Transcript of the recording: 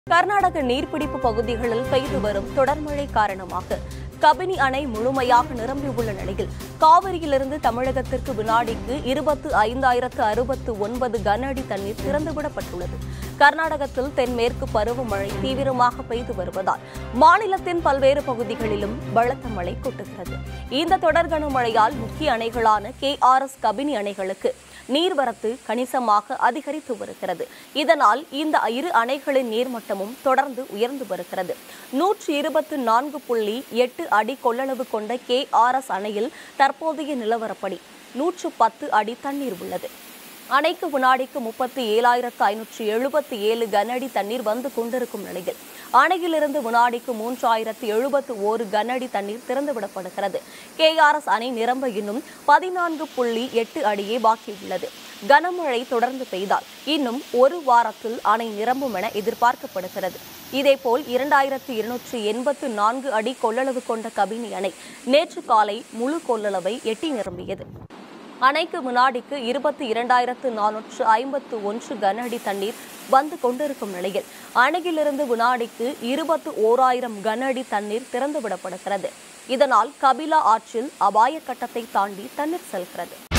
கர்நாடக நீர்பிடிப்பு பகுதிகளில் பெய்து வரும் தொடர் மழை காரணமாக கபினி அணை முழுமையாக நிரம்பியுள்ள நிலையில் காவிரியிலிருந்து தமிழகத்திற்கு வினாடிக்கு இருபத்து ஐந்தாயிரத்து அறுபத்து ஒன்பது கன அடி தண்ணீர் திறந்துவிடப்பட்டுள்ளது கர்நாடகத்தில் தென்மேற்கு பருவமழை தீவிரமாக பெய்து வருவதால் மாநிலத்தின் பல்வேறு பகுதிகளிலும் பலத்த மழை கொட்டுகிறது இந்த தொடர் கனமழையால் முக்கிய அணைகளான கே ஆர் எஸ் கபினி அணைகளுக்கு நீர்வரத்து கணிசமாக அதிகரித்து வருகிறது இதனால் இந்த இரு அணைகளின் நீர்மட்டமும் தொடர்ந்து உயர்ந்து வருகிறது நூற்றி இருபத்து நான்கு புள்ளி எட்டு அடி கொள்ளளவு கொண்ட கே ஆர் எஸ் அணையில் தற்போதைய நிலவரப்படி நூற்று பத்து அடி தண்ணீர் உள்ளது அணைக்கு வினாடிக்கு முப்பத்தி ஏழாயிரத்து ஐநூற்று எழுபத்தி ஏழு கன அடி தண்ணீர் வந்து கொண்டிருக்கும் நிலையில் அணையிலிருந்து வினாடிக்கு மூன்றாயிரத்து எழுபத்து ஓரு கன அடி தண்ணீர் திறந்துவிடப்படுகிறது கேஆர்எஸ் அணை நிரம்ப இன்னும் பதினான்கு புள்ளி எட்டு அடியே பாக்கியுள்ளது கனமழை தொடர்ந்து பெய்தால் இன்னும் ஒரு வாரத்தில் அணை நிரம்பும் என எதிர்பார்க்கப்படுகிறது இதேபோல் இரண்டாயிரத்து இருநூற்று எண்பத்து நான்கு அடி கொள்ளளவு கொண்ட கபினி அணை நேற்று காலை முழு கொள்ளளவை எட்டி நிரம்பியது அணைக்கு வினாடிக்கு இருபத்தி இரண்டாயிரத்து நானூற்று ஐம்பத்து ஒன்று கன அடி தண்ணீர் வந்து கொண்டிருக்கும் நிலையில் அணையிலிருந்து வினாடிக்கு இருபத்து ஓராயிரம் கன அடி தண்ணீர் திறந்துவிடப்படுகிறது இதனால் கபிலா ஆற்றில் அபாய கட்டத்தை தாண்டி தண்ணீர் செல்கிறது